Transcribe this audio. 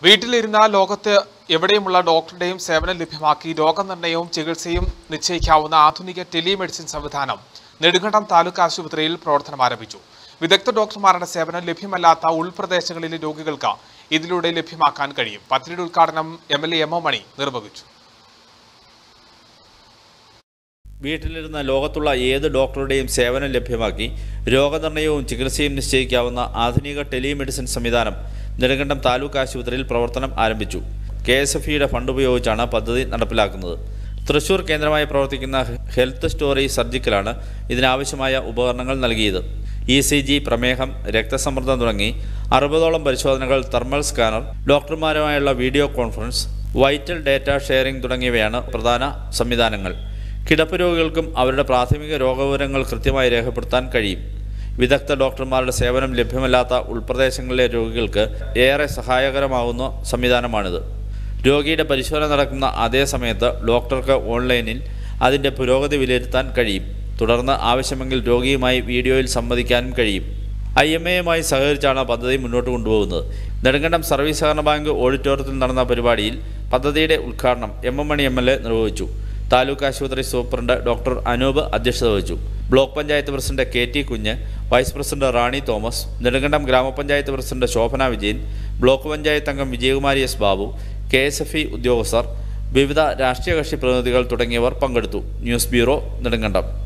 വീട്ടിലിരുന്ന ലോകത്ത് എവിടെയുമുള്ള ഡോക്ടറുടെയും സേവനം ലഭ്യമാക്കി രോഗനിർണയവും ചികിത്സയും നിശ്ചയിക്കാവുന്ന ആധുനിക ടെലിമെഡിസിൻ സംവിധാനം നെടുങ്കണ്ടം താലൂക്ക് ആശുപത്രിയിൽ പ്രവർത്തനം ആരംഭിച്ചു വിദഗ്ധ ഡോക്ടർമാരുടെ സേവനം ലഭ്യമല്ലാത്ത ഉൾപ്രദേശങ്ങളിലെ രോഗികൾക്ക് ഇതിലൂടെ ലഭ്യമാക്കാൻ കഴിയും പദ്ധതിയുടെ ഉദ്ഘാടനം M L A M A Mani നിർവഹിച്ചു വീട്ടിലിരുന്ന ലോകത്തുള്ള ഏത് ഡോക്ടറുടെയും സേവനം ലഭ്യമാക്കി രോഗനിർണയവും ചികിത്സയും നിശ്ചയിക്കാവുന്ന ആധുനിക ടെലിമെഡിസിൻ സംവിധാനം നെടുങ്കണ്ടം താലൂക്ക് ആശുപത്രിയിൽ പ്രവർത്തനം ആരംഭിച്ചു കെ എസ് എഫ് ഇയുടെ ഫണ്ട് ഉപയോഗിച്ചാണ് പദ്ധതി നടപ്പിലാക്കുന്നത് തൃശൂർ കേന്ദ്രമായി പ്രവർത്തിക്കുന്ന ഹെൽത്ത് സ്റ്റോറി സർജിക്കലാണ് ഇതിനാവശ്യമായ ഉപകരണങ്ങൾ നൽകിയത് ഇ സി ജി പ്രമേഹം രക്തസമ്മർദ്ദം തുടങ്ങി അറുപതോളം പരിശോധനകൾ തെർമൽ സ്കാനർ ഡോക്ടർമാരുമായുള്ള video conference vital data sharing തുടങ്ങിയവയാണ് പ്രധാന സംവിധാനങ്ങൾ കിടപ്പ് രോഗികൾക്കും അവരുടെ പ്രാഥമിക രോഗവിവരങ്ങൾ കൃത്യമായി രേഖപ്പെടുത്താൻ കഴിയും വിദഗ്ധ ഡോക്ടർമാരുടെ സേവനം ലഭ്യമല്ലാത്ത ഉൾപ്രദേശങ്ങളിലെ രോഗികൾക്ക് ഏറെ സഹായകരമാവുന്ന സംവിധാനമാണിത് രോഗിയുടെ പരിശോധന നടക്കുന്ന അതേ സമയത്ത് ഡോക്ടർക്ക് ഓൺലൈനിൽ അതിൻ്റെ പുരോഗതി വിലയിരുത്താൻ കഴിയും തുടർന്ന് ആവശ്യമെങ്കിൽ രോഗിയുമായി വീഡിയോയിൽ സംവദിക്കാനും കഴിയും ഐ എം എയുമായി സഹകരിച്ചാണ് പദ്ധതി മുന്നോട്ട് കൊണ്ടുപോകുന്നത് നെടുങ്കണ്ടം സർവീസ് സഹകരണ ബാങ്ക് ഓഡിറ്റോറിയത്തിൽ നടന്ന പരിപാടിയിൽ പദ്ധതിയുടെ ഉദ്ഘാടനം M M Mani M L A നിർവഹിച്ചു താലൂക്ക് ആശുപത്രി സൂപ്രണ്ട് ഡോക്ടർ അനൂപ് അധ്യക്ഷത വഹിച്ചു block panchayat president K T Kunju vice president Rani Thomas Nedumkandam ഗ്രാമപഞ്ചായത്ത് പ്രസിഡന്റ് ശോഭന വിജയൻ ബ്ലോക്ക് പഞ്ചായത്ത് അംഗം Vijayakumari S Babu K S F E ഉദ്യോഗസ്ഥർ വിവിധ രാഷ്ട്രീയ കക്ഷി പ്രതിനിധികൾ തുടങ്ങിയവർ പങ്കെടുത്തു ന്യൂസ് ബ്യൂറോ നെടുങ്കണ്ടം